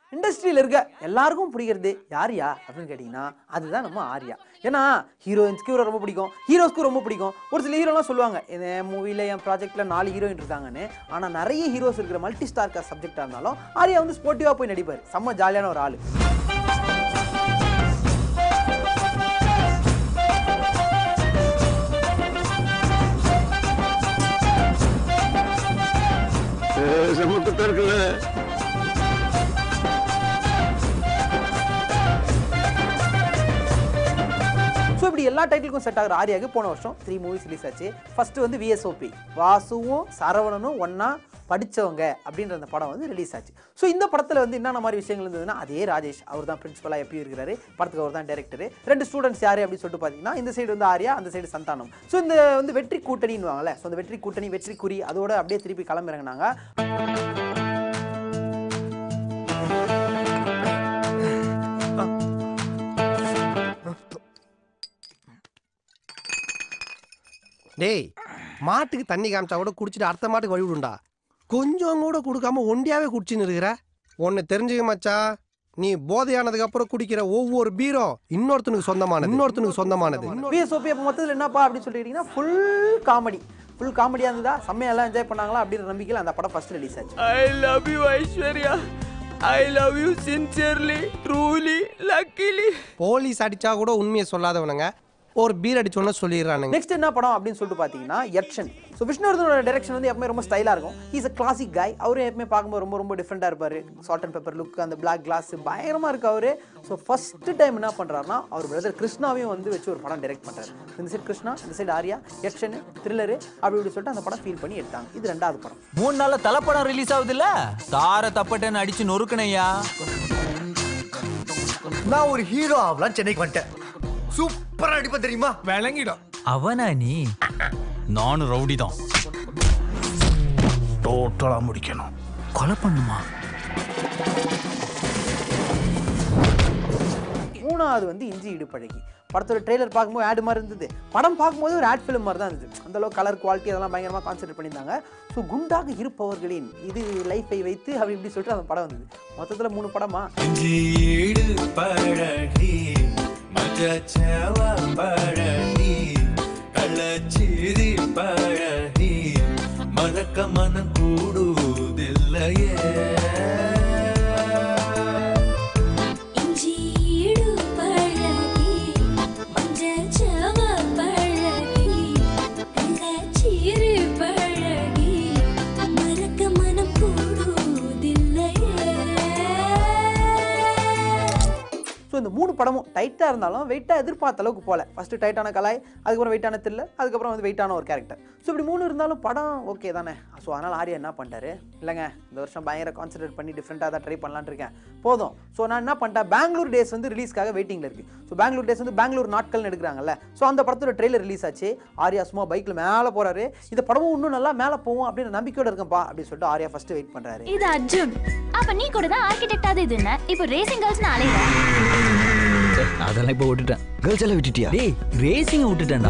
இண்டஸ்ட்ரியில் இருக்க எல்லாருக்கும் பிடிக்கிறது யாரியா அப்படின்னு கேட்டிங்கன்னா அதுதான் நம்ம ஆர்யா ஏன்னா ஹீரோயின்ஸ்க்கு இவரை ரொம்ப பிடிக்கும் ஹீரோஸ்க்கு ரொம்ப பிடிக்கும் ஒரு சில ஹீரோலாம் சொல்லுவாங்க என் மூவியில் என் ப்ராஜெக்ட்டில் நாலு ஹீரோயின் இருக்காங்கன்னு ஆனால் நிறைய ஹீரோஸ் இருக்கிற மல்டி ஸ்டார் காஸ்ட் சப்ஜெக்டாக இருந்தாலும் ஆர்யா வந்து ஸ்போர்ட்டிவாக போய் நடிப்பார் செம்ம ஜாலியான ஒரு ஆள் நமக்கு இருக்குல்ல ஸோ இப்படி எல்லா டைட்டிலுக்கும் செட் ஆகிற ஆர்யாவுக்கு போன வருஷம் த்ரீ மூவிஸ் ரிலீஸ் ஆச்சு ஃபர்ஸ்ட் வந்து விஎஸ்ஓபி வாசுவும் சரவணனும் ஒண்ணா படிச்சவங்க அப்படின்ற அந்த படம் வந்து ரிலீஸ் ஆச்சு ஸோ இந்த படத்தில் வந்து என்னென்ன மாதிரி விஷயங்கள் இருந்ததுன்னா அதே ராஜேஷ் அவர் தான் பிரின்சிபலாக எப்பயும் இருக்கிறாரு படத்துக்கு அவர் தான் டேரக்டர் ரெண்டு ஸ்டூடெண்ட்ஸ் யார் அப்படின்னு சொல்லிட்டு பார்த்தீங்கன்னா இந்த சைடு வந்து ஆர்யா அந்த சைடு சந்தானம் ஸோ இந்த வந்து வெற்றி கூட்டணின்னு வாங்கல ஸோ அந்த வெற்றி கூட்டணி வெற்றி குறி அதோட அப்படியே திருப்பி கிளம்பிறங்கினாங்க டேய் மாட்டுக்கு தண்ணி காமிச்சா கூட குடிச்சிட்டு அடுத்த மாட்டுக்கு வழி விடுண்டா கொஞ்சம் கூட கொடுக்காம ஒண்டியாவே குடிச்சுன்னு இருக்கிற ஒன்னு தெரிஞ்சுக்க மச்சான் நீ போதையானதுக்கு அப்புறம் குடிக்கிற ஒவ்வொரு பீரோ இன்னொருத்தனுக்கு சொந்தமானது இன்னொருத்தனுக்கு சொந்தமானது விஎஸ்ஓபி அப்போ மொத்தத்தில் என்னப்பா அப்படின்னு சொல்லிட்டீங்கன்னா ஃபுல் காமெடி ஃபுல் காமெடியாக இருந்ததா செம்மையெல்லாம் என்ஜாய் பண்ணாங்களா அப்படின்ற நம்பிக்கையில் அந்த படம் ஃபர்ஸ்ட் ரிலீஸ் ஆச்சு I love you, Aishwarya. I love you sincerely, truly, luckily. Police அடிச்சா கூட உண்மையை சொல்லாதவனுங்க ஒரு பீர் அடிச்சோன்னு சொல்லிடுறானுங்க நெக்ஸ்ட் என்ன படம் அப்படின்னு சொல்லிட்டு பார்த்தீங்கன்னா யக்ஷன் ஸோ விஷ்ணுவர்தனோட டேரக்ஷன் வந்து எப்பவுமே ரொம்ப ஸ்டைலாக இருக்கும் இஸ் அ கிளாசிக் காய் அவரும் எப்பவுமே பார்க்கும்போது ரொம்ப ரொம்ப டிஃப்ரெண்ட்டாக இருப்பார் சால்ட் அண்ட் பெப்பர் லுக் அந்த பிளாக் கிளாஸ் பயங்கரமாக இருக்கு அவரு ஸோ ஃபர்ஸ்ட் டைம் என்ன பண்ணுறாருன்னா அவர் பிரதர் கிருஷ்ணாவையும் வந்து வச்சு ஒரு படம் டைரக்ட் பண்ணுறாரு இந்த சைடு கிருஷ்ணா இந்த சைடு ஆர்யா யக்ஷன் த்ரில்லரு அப்படி இப்படி சொல்லிட்டு அந்த படம் ஃபீல் பண்ணி எடுத்தாங்க இது ரெண்டாவது படம் மூணு நாள்ல தலைப்படம் ரிலீஸ் ஆகுது இல்ல தார தப்பட்டேன்னு அடிச்சு நொறுக்கணையா நான் ஒரு ஹீரோ ஆகலாம் சென்னைக்கு வந்துட்டேன் சூப்பரா அடிப்பேன் தெரியுமா விளங்கிடும் அவனா நீ நானும் ரவுடி தான் டோட்டலா முடிக்கணும் கொலை பண்ணுமா மூணாவது வந்து இஞ்சி இடுப்பழகி படத்தோட ட்ரெய்லர் பார்க்கும்போது ஆட் மாதிரி இருந்தது படம் பார்க்கும்போது ஒரு ஆட் ஃபிலிம் மாதிரி தான் இருந்தது அந்த அளவுக்கு கலர் குவாலிட்டி அதெல்லாம் பயங்கரமாக கான்சென்ட்ரேட் பண்ணியிருந்தாங்க ஸோ குண்டாக இருப்பவர்களின் இது லைஃபை வைத்து அப்படி இப்படி சொல்லிட்டு அந்த படம் வந்தது மொத்தத்தில் மூணு படமா ஜீடு பழகி மஜச்சவ பழகி கள்ளச்சீரி பழகி மறக்க மனம் கூடுதில்லையே இஞ்சிடு பழகி மஞ்சச்சவ பழகி கள்ளச்சீரு பழகி மறக்க மனம் கூடுதில்லையே ஸோ இந்த மூணு படமும் டைட்டாக இருந்தாலும் வெயிட்டாக எதிர்பார்த்த அளவுக்கு போகல ஃபஸ்ட்டு டைட்டான கலாய் அதுக்கப்புறம் வெயிட்டான த்ரில்லர் அதுக்கப்புறம் வந்து வெயிட்டான ஒரு கேரக்டர் ஸோ இப்படி மூணு இருந்தாலும் படம் ஓகே தானே ஸோ அதனால் ஆர்யா என்ன பண்ணிட்டாரு இல்லைங்க இந்த வருஷம் பயங்கர கான்சென்ட்ரேட் பண்ணி டிஃப்ரெண்ட்டாக தான் ட்ரை பண்ணலான்னு இருக்கேன் போதும் ஸோ நான் என்ன பண்ணிட்டேன் பெங்களூர் டேஸ் வந்து ரிலீஸ்க்காக வெயிட்டிங்கில் இருக்குது ஸோ பெங்களூர் டேஸ் வந்து பெங்களூர் நாட்கள்னு எடுக்கிறாங்கல்ல ஸோ அந்த படத்தோட ட்ரெய்லர் ரிலீஸ் ஆச்சு ஆர்யா சும்மா பைக்கில் மேலே போகிறாரு இந்த படமும் இன்னும் நல்லா மேலே போகும் அப்படின்னு நம்பிக்கையோட இருக்கேன்ப்பா அப்படின்னு சொல்லிட்டு ஆர்யா ஃபஸ்ட்டு வெயிட் பண்ணுறாரு இது அர்ஜுன் அப்ப நீ கூட தான் ஆர்கிடெக்ட் ஆகுது இதுன்னு இப்போ ரேசிங் கேர்ள்ஸ் அலையிற அதெல்லாம் இப்ப விட்டுட்டேன் கேர்ள்ஸ் எல்லாம் விட்டுட்டியா டேய் ரேசிங் விட்டுட்டேன்டா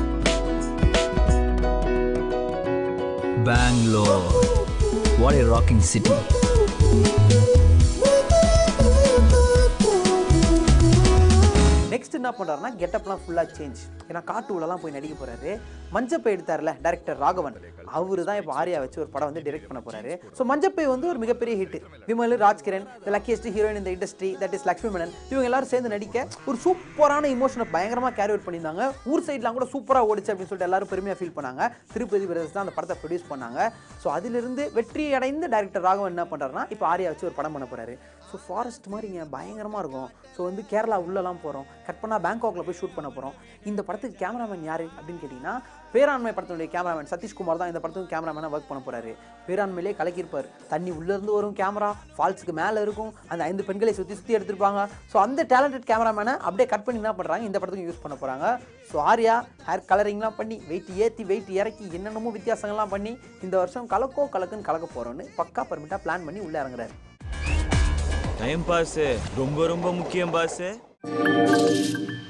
Bengaluru what a rocking city next என்ன பண்ணுறாருன்னா கெட்டப்லாம் ஃபுல்லாக சேஞ்ச் ஏன்னா காட்டுலலாம் போய் நடிக்க போறாரு மஞ்சப்பை எடுத்தார்ல டேரக்டர் ராகவன் அவரு தான் இப்போ ஆர்யா வச்சு ஒரு படம் வந்து டிரெக்ட் பண்ண போறாரு ஸோ மஞ்சப்பை வந்து ஒரு மிகப்பெரிய hit Vimal Rajkiran the luckiest heroine இந்த industry that is Lakshmi Menon இவங்க எல்லாரும் சேர்ந்து நடிக்க ஒரு சூப்பரான இமோஷனை பயங்கரமாக கேரி அவுட் பண்ணியிருந்தாங்க ஊர் சைட்லாம் கூட சூப்பராக ஓடிச்சு அப்படின்னு சொல்லிட்டு எல்லாரும் பெருமையாக ஃபீல் பண்ணாங்க திருப்பதி பிரதர்ஸ் தான் அந்த படத்தை ப்ரொடியூஸ் பண்ணாங்க ஸோ அதிலிருந்து வெற்றி அடைந்த டேரக்டர் ராகவன் என்ன பண்ணுறாருன்னா இப்போ ஆர்யா வச்சு ஒரு படம் பண்ண போறாரு ஸோ ஃபாரஸ்ட் மாதிரிங்க பயங்கரமாக இருக்கும் ஸோ வந்து கேரளா உள்ளலாம் போகிறோம் கட் பண்ணால் பேங்காக்ல போய் ஷூட் பண்ண போகிறோம் இந்த படத்துக்கு கேமராமேன் யார் அப்படின்னு கேட்டிங்கன்னா பேராண்மை படத்தினுடைய கேமராமேன் சதீஷ்குமார் தான் இந்த படத்துக்கு கேமராமேனாக ஒர்க் பண்ண போறாரு பேராண்மையிலே கலக்கியிருப்பார் தண்ணி உள்ளேருந்து வரும் கேமரா ஃபால்ஸுக்கு மேலே இருக்கும் அந்த ஐந்து பெண்களை சுற்றி சுற்றி எடுத்திருப்பாங்க ஸோ அந்த டேலண்டட் கேமராமேனை அப்படியே கட் பண்ணி என்ன பண்ணுறாங்க இந்த படத்துக்கு யூஸ் பண்ண போகிறாங்க ஸோ ஆர்யா ஹேர் கலரிங்லாம் பண்ணி வெயிட் ஏற்றி வெயிட் இறக்கி என்னென்னமோ வித்தியாசங்கள்லாம் பண்ணி இந்த வருஷம் கலக்கோ கலக்குன்னு கலக்க போகிறோன்னு பக்கா பர்மிட்டாக பிளான் பண்ணி உள்ளே இறங்குறாரு டைம் பாஸ் ரொம்ப ரொம்ப முக்கியம் பாஸ்